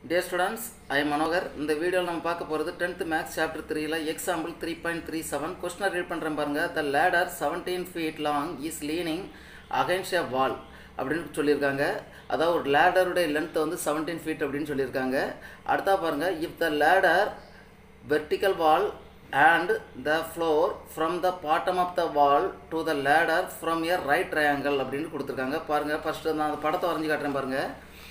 dear students ஐ மனோகர் இந்த வீடியோவில் நம்ம பார்க்க போகிறது டென்த் மேக்ஸ் சாப்டர் த்ரீல example three point three seven கொஸ்டினை ரீட் பண்ணுறேன் பாருங்க the ladder seventeen feet long is leaning against a wall அப்படின்னு சொல்லியிருக்காங்க அதாவது ஒரு லேடருடைய லென்த் வந்து செவன்டீன் ஃபீட் அப்படின்னு சொல்லியிருக்காங்க அடுத்தா பாருங்க if the ladder vertical wall and the floor from the bottom of the wall to the ladder from a right triangle அப்படின்னு கொடுத்துருக்காங்க பாருங்கள் ஃபஸ்ட்டு நான் அந்த படத்தை வரைஞ்சி காட்டுறேன் பாருங்கள்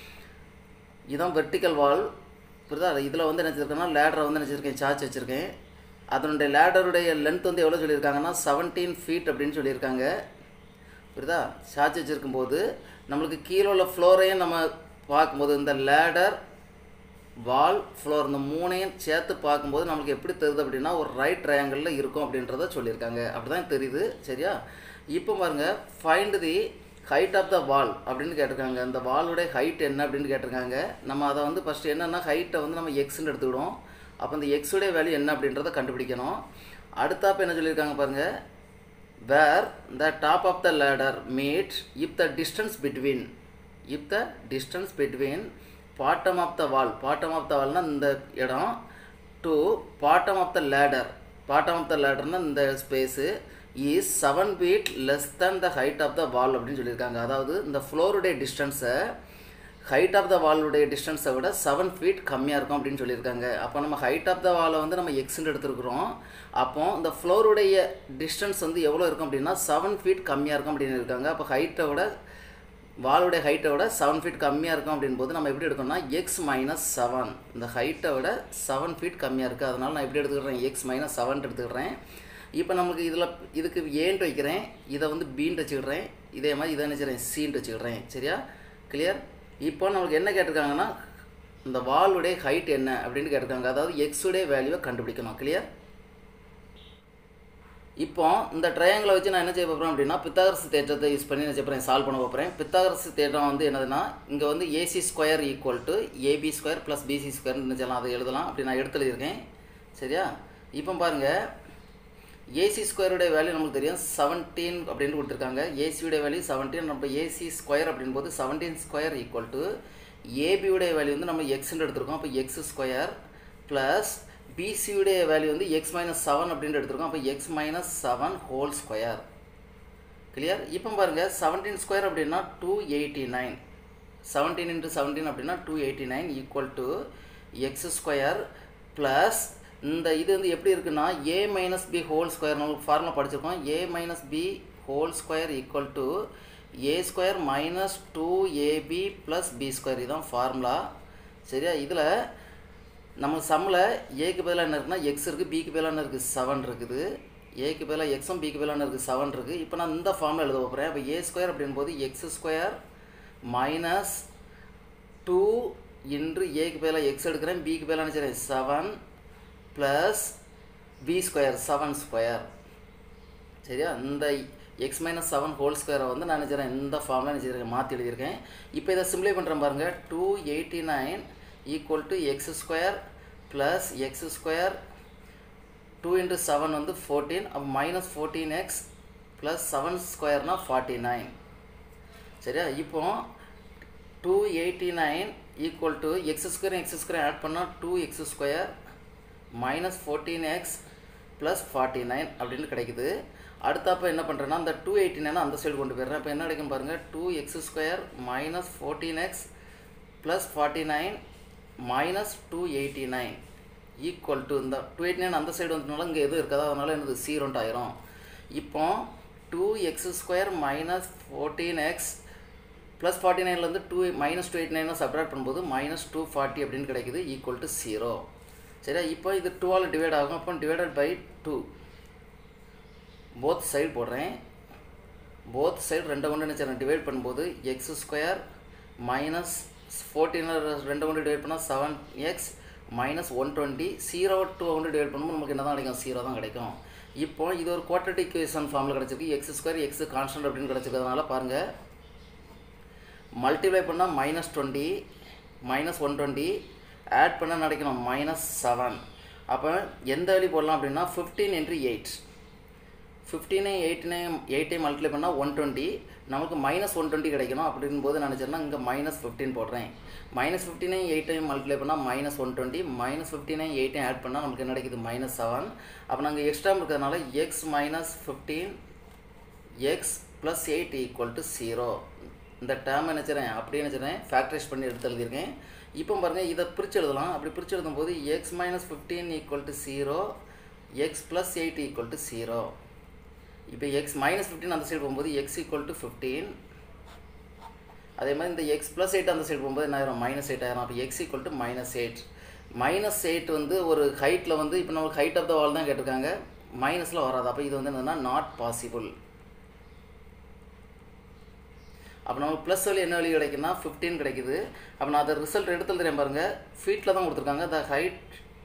இதான் வெர்டிக்கல் வால் புரியுதா இதில் வந்து என்ன வச்சுருக்கேன்னா லேடரை வந்து என்ன வச்சுருக்கேன் சார்ஜ் வச்சுருக்கேன் அதனுடைய லேடருடைய லென்த் வந்து எவ்வளோ சொல்லியிருக்காங்கன்னா செவன்டீன் ஃபீட் அப்படின்னு சொல்லியிருக்காங்க புரியுதா சார்ஜ் வச்சுருக்கும் போது நம்மளுக்கு கீழே உள்ள ஃப்ளோரையும் நம்ம பார்க்கும்போது இந்த லேடர் வால் ஃப்ளோர் இந்த மூணையும் சேர்த்து பார்க்கும்போது நம்மளுக்கு எப்படி தெரியுது அப்படின்னா ஒரு ரைட் ட்ரையாங்கிளில் இருக்கும் அப்படின்றத சொல்லியிருக்காங்க அப்படி தான் தெரியுது சரியா இப்போ பாருங்கள் find the height of the wall அப்படின்னு கேட்டிருக்காங்க அந்த வாலுடைய ஹைட் என்ன அப்படின்னு கேட்டிருக்காங்க நம்ம அதை வந்து ஃபஸ்ட்டு என்னென்னா ஹைட்டை வந்து நம்ம எக்ஸ்ன்னு எடுத்துக்கிடுவோம் அப்போ இந்த எக்ஸுடைய வேல்யூ என்ன அப்படின்றத கண்டுபிடிக்கணும் அடுத்தாப்ப என்ன சொல்லியிருக்காங்க பாருங்கள் where the top of the ladder meet if the distance between if the distance between bottom of the wall bottom of the வால்னால் இந்த இடம் to bottom of the ladder bottom of the லேடர்னால் இந்த space is seven feet less than the height of the wall அப்படின்னு சொல்லியிருக்காங்க அதாவது இந்த ஃப்ளோருடைய டிஸ்டன்ஸை height of த வாலுடைய டிஸ்டன்ஸை விட செவன் ஃபீட் கம்மியாக இருக்கும் அப்படின்னு சொல்லியிருக்காங்க அப்போ நம்ம ஹைட் ஆஃப் த வாலை வந்து நம்ம எக்ஸ்ன்னு எடுத்துருக்குறோம் அப்போ இந்த ஃப்ளோருடைய டிஸ்டன்ஸ் வந்து எவ்வளோ இருக்கும் அப்படின்னா செவன் ஃபீட் கம்மியாக இருக்கும் அப்படின்னு இருக்காங்க அப்போ ஹைட்டை விட வாலுடைய ஹைட்டை விட செவன் ஃபீட் கம்மியாக இருக்கும் அப்படின் போது நம்ம எப்படி எடுக்கணும்னா எக்ஸ் மைனஸ் செவன் இந்த ஹைட்டை விட செவன் ஃபீட் கம்மியாக இருக்குது அதனால் நான் எப்படி எடுத்துக்கிறேன் எக்ஸ் மைனஸ் செவன் எடுத்துக்கிறேன் இப்போ நமக்கு இதில் இதுக்கு ஏன்ட்டு வைக்கிறேன் இதை வந்து பீன்ட்டு வச்சுக்கிறேன் இதே மாதிரி இதை நினச்சிக்கிறேன் சீன்ட்டு வச்சுக்கிறேன் சரியா கிளியர் இப்போ நமக்கு என்ன கேட்டிருக்காங்கன்னா இந்த வாலுடைய ஹைட் என்ன அப்படின்னு கேட்டிருக்காங்க அதாவது எக்ஸுடைய வேல்யூவை கண்டுபிடிக்கணும் கிளியர் இப்போ இந்த ட்ரையாங்கிளை வச்சு நான் என்ன செய்ய போகிறேன் அப்படின்னா பித்தாகரசு தேற்றத்தை யூஸ் பண்ணி என்ன செய்ய போகிறேன் சால்வ் பண்ண போகிறேன் பித்தாகரசு தேற்றம் வந்து என்னதுன்னா இங்கே வந்து AC square equal to AB square plus BC ஸ்கொயர்னு நினச்சலாம் அதை எழுதலாம் அப்படி நான் எடுத்து எழுதியிருக்கேன் சரியா இப்போ பாருங்கள் ஏசி ஸ்கொயருடைய வேல்யூ நமக்கு தெரியும் செவன்டீன் அப்படின்னு கொடுத்துருக்காங்க ஏசியுடைய வேல்யூ செவன்டீன் நம்ம ஏசி ஸ்கொயர் அப்படின் போது செவன்டீன் ஸ்கொயர் ஈக்குவல் டு ஏபியுடைய வேல்யூ வந்து நம்ம எக்ஸ்ன்னு எடுத்திருக்கோம் அப்போ எக்ஸ் ஸ்கொயர் ப்ளஸ் பிசியுடைய வேல்யூ வந்து எக்ஸ் மைனஸ் செவன் அப்படின்னு எடுத்திருக்கோம் அப்போ X minus seven whole square clear இப்போ பாருங்கள் செவன்டீன் ஸ்கொயர் அப்படின்னா two eighty nine seventeen into seventeen அப்படின்னா two eighty nine equal to X square plus இந்த இது வந்து எப்படி இருக்குன்னா A minus B whole square நம்மளுக்கு ஃபார்முலா படிச்சிருக்கோம் A minus B whole square equal to A square minus two AB plus B square இதுதான் formula சரியா இதில் நம்ம சம்மில் ஏக்கு பதிலாக என்ன இருக்குன்னா எக்ஸ் இருக்குது பிக்கு பதிலாக என்ன இருக்குது செவன் இருக்குது ஏக்கு பதிலாக எக்ஸும் பிக்கு பதிலாக என்ன இருக்குது செவன் இருக்குது இப்போ நான் இந்த ஃபார்மில் எழுத போகிறேன் அப்போ ஏ ஸ்கொயர் அப்படின் போது எக்ஸ் ஸ்கொயர் மைனஸ் டூ இன்று ஏக்கு பதிலாக எக்ஸ் எடுக்கிறேன் பிக்கு பதிலாக நினச்சிறேன் seven plus B square seven square சரியா இந்த எக்ஸ் மைனஸ் செவன் ஹோல் ஸ்கொயரை வந்து நான் நினச்சிறேன் இந்த ஃபார்மில் நினச்சிருக்கேன் மாற்றி எழுதியிருக்கேன் இப்போ இதை சிம்ப்ளை பண்ணுறேன் பாருங்கள் two eighty nine equal to X square plus X square two into seven வந்து ஃபோர்டீன் அப்போ minus fourteen X plus seven ஸ்கொயர்னால் ஃபார்ட்டி நைன் சரியா இப்போ two eighty nine equal to X square X square add பண்ணால் two X square minus fourteen X plus forty nine அப்படின்னு கிடைக்குது அடுத்தப்போ என்ன பண்ணுறேன்னா அந்த டூ எயிட்டி நைன் அந்த சைடு கொண்டு போயிடுறேன் இப்போ என்ன கிடைக்கும் பாருங்கள் two X square minus fourteen X plus forty nine minus two eighty nine equal to இந்த டூ எயிட்டி நைன் அந்த சைடு வந்ததுனால இங்கே எதுவும் இருக்காது அதனால் எனது ஜீரோன்ட் ஆயிரும் இப்போ two X square minus fourteen X plus forty நைன்லேருந்து டூ மைனஸ் டூ எயிட்டி நைனை சப்ராக்ட் பண்ணும்போது மைனஸ் டூ ஃபார்ட்டி அப்படின்னு கிடைக்குது ஈக்குவல் டு ஜீரோ சரியா இப்போ இது டூவால் டிவைட் ஆகும் அப்போ divided by two both side போடுறேன் போத் சைடு ரெண்டை கொண்டு நினச்சேன் டிவைட் பண்ணும்போது எக்ஸ் ஸ்கொயர் மைனஸ் ஃபோர்டீனை ரெண்டு கொண்டு டிவைட் பண்ணால் seven X minus one twenty zero two கொண்டு டிவைட் பண்ணும்போது நமக்கு என்ன தான் கிடைக்கும் ஜீரோ தான் கிடைக்கும் இப்போ இது ஒரு குவாட்ரட்டிக் இக்குவேஷன் ஃபார்மில் கிடச்சிருக்கு எக்ஸ் ஸ்கொயர் எக்ஸ் கான்ஸ்டன்ட் அப்படின்னு கிடச்சிருக்கிறதுனால பாருங்கள் மல்டிப்ளை பண்ணால் minus twenty minus one twenty add பண்ண கிடைக்கணும் மைனஸ் செவன் அப்போ எந்த வழி போடலாம் அப்படின்னா ஃபிஃப்டீன் இன்ட்டு எயிட் ஃபிஃப்டீனை எயிட்டினை எயிட்டை மல்டிப்ளை பண்ணால் ஒன் டுவெண்ட்டி நமக்கு மைனஸ் ஒன் டுவெண்ட்டி கிடைக்கணும் அப்படின் போது நினச்சேன்னா இங்கே மைனஸ் ஃபிஃப்டீன் போடுறேன் மைனஸ் ஃபிஃப்டினையும் எயிட்டையும் மல்டிப்ளை பண்ணால் மைனஸ் ஒன் டுவெண்ட்டி மைனஸ் ஃபிஃப்டினையும் எயிட்டையும் ஆட் பண்ணால் நமக்கு என்ன கிடைக்குது மைனஸ் செவன் அப்போ நாங்கள் எக்ஸ்ட்ரா இருக்கிறதுனால X minus fifteen X plus eight equal to zero இந்த டேர்ம் நினச்சிறேன் அப்படியே நினச்சிறேன் ஃபேக்டரைஸ் பண்ணி எடுத்து எழுதியிருக்கேன் இப்போ பாருங்கள் இதை பிரித்து எழுதலாம் அப்படி பிரித்து எழுதும்போது X minus fifteen equal to zero X plus eight equal to zero இப்போ எக்ஸ் மைனஸ் ஃபிஃப்டின் அந்த சைடு போகும்போது எக்ஸ் ஈக்குவல் டு ஃபிஃப்டீன் அதே மாதிரி இந்த எக்ஸ் ப்ளஸ் எயிட் அந்த சைடு போகும்போது என்ன ஆயிரும் மைனஸ் எயிட் ஆயிரும் அப்போ X equal to minus eight minus eight வந்து ஒரு ஹைட்டில் வந்து இப்போ நம்ம ஹைட் ஆஃப் த வால் தான் கேட்டிருக்காங்க மைனஸில் வராது அப்போ இது வந்து என்னன்னா நாட் பாசிபிள் அப்போ நமக்கு ப்ளஸ் வேல்யூ என்ன வேல்யூ கிடைக்குன்னா ஃபிஃப்டீன் கிடைக்குது அப்போ நான் அதை ரிசல்ட் எடுத்து தெரியும் பாருங்கள் ஃபீட்டில் தான் கொடுத்துருக்காங்க the height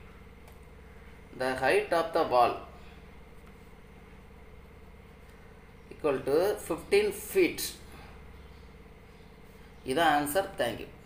the height of the wall equal to fifteen feet இதான் ஆன்சர் தேங்க்யூ